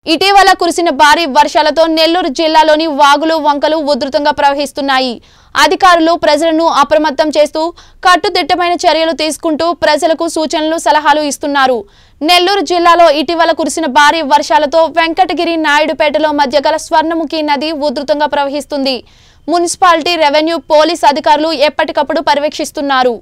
ఇటీవల కురిసిన భారీ వర్షాలతో నెల్లూరు జిల్లాలోని వాగులు వంకలు ఉధృతంగా ప్రవహిస్తున్నాయి అధికారులు ప్రజలను అప్రమత్తం చేస్తూ కట్టుదిట్టమైన చర్యలు తీసుకుంటూ ప్రజలకు సూచనలు సలహాలు ఇస్తున్నారు నెల్లూరు జిల్లాలో ఇటీవల కురిసిన భారీ వర్షాలతో వెంకటగిరి నాయుడుపేటలో మధ్య గల స్వర్ణముఖి నది ఉధృతంగా ప్రవహిస్తుంది మున్సిపాలిటీ రెవెన్యూ పోలీస్ అధికారులు ఎప్పటికప్పుడు పర్యవేక్షిస్తున్నారు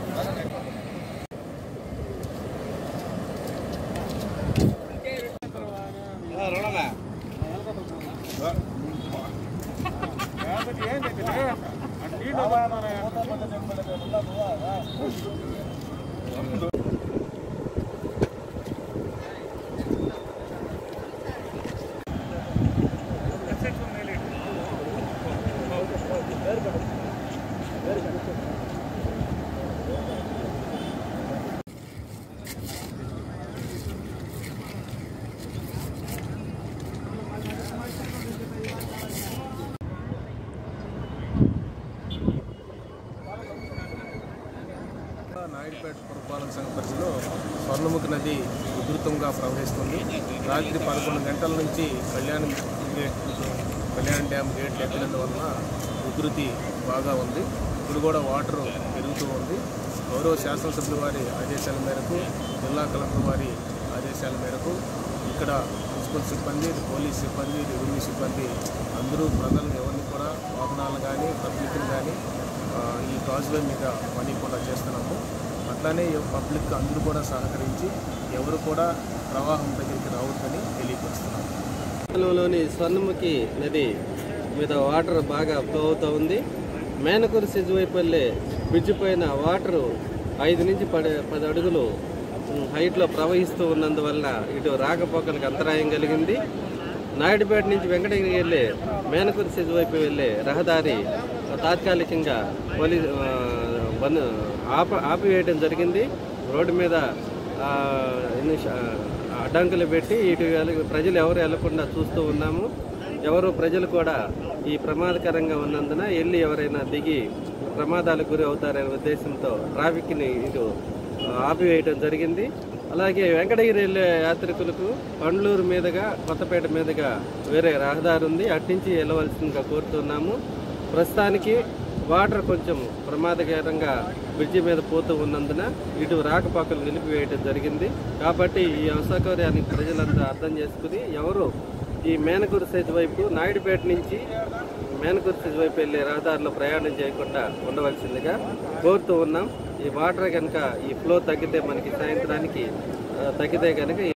నాయుడుపేట పురపాలక సంఘ పరిధిలో స్వర్ణముఖి నది ఉధృతంగా ప్రవహిస్తుంది రాత్రి పదకొండు గంటల నుంచి కళ్యాణం గేట్ కళ్యాణ్ డ్యామ్ గేట్ ఎత్తినందువలన ఉధృతి బాగా ఉంది ఇప్పుడు కూడా వాటర్ పెరుగుతూ ఉంది గౌరవ శాసనసభ్యుల వారి ఆదేశాల మేరకు జిల్లా కలెక్టర్ వారి ఆదేశాల మేరకు ఇక్కడ మున్సిపల్ సిబ్బంది పోలీస్ సిబ్బంది రెవెన్యూ సిబ్బంది అందరూ ప్రజలను ఎవరిని కూడా వాహనాలు కానీ పబ్లిక్ని కానీ ఆ, ఈ కాజ్వే మీద పని కూడా చేస్తున్నాము అట్లానే పబ్లిక్ అందరూ కూడా సహకరించి ఎవరు కూడా ప్రవాహం దగ్గరికి రావద్దని తెలియపరుస్తున్నాము లోని స్వర్ణముఖి నది మీద వాటర్ బాగా ఫ్లో అవుతూ ఉంది మేనకూరు సిజ్ వైపు వెళ్ళే బ్రిడ్జ్ పైన వాటర్ ఐదు నుంచి పది పది అడుగులు ఉమ్, హైట్లో ప్రవహిస్తూ ఉన్నందువల్ల ఇటు రాకపోకలకు అంతరాయం కలిగింది నాయుడుపేట నుంచి వెంకటగిరి వెళ్ళే మేనకూరు సిజ్ వైపు వెళ్ళే రహదారి తాత్కాలికంగా పోలీస్ ఆ, బంద్ ఆప ఆపివేయడం జరిగింది రోడ్డు మీద ఆ, ఎన్ని శా- అడ్డంకులు పెట్టి ఇటు వెల- ప్రజలు ఎవరు వెళ్లకుండా చూస్తూ ఉన్నాము ఎవరు ప్రజలు కూడా ఈ ప్రమాదకరంగా ఉన్నందున వెళ్ళి ఎవరైనా దిగి ప్రమాదాలకు గురి అవుతారనే ఉద్దేశంతో ట్రాఫిక్ని ఇటు ఆ, ఆపివేయడం జరిగింది అలాగే వెంకటగిరి వెళ్ళే యాత్రికులకు పండ్లూరు మీదుగా కొత్తపేట మీదుగా వేరే రహదారి ఉంది అట్నుంచి వెళ్ళవలసిందిగా కోరుతున్నాము ప్రస్తుతానికి వాటర్ కొంచెం ప్రమాదకరంగా బ్రిడ్జి మీద పోతూ ఉన్నందున ఇటు రాకపోకలు నిలిపివేయడం జరిగింది కాబట్టి ఈ అసౌకర్యానికి ప్రజలంతా అర్థం చేసుకుని ఎవరు ఈ మేనకూరు సైజ్ వైపు నాయుడుపేట నుంచి మేనకూరు సైజ్ వైపు వెళ్ళే రహదారిలో ప్రయాణం చేయకుండా ఉండవలసిందిగా కోరుతూ ఉన్నాం ఈ వాటర్ కనుక ఈ ఫ్లో తగ్గితే మనకి సాయంత్రానికి ఆ, తగ్గితే కనుక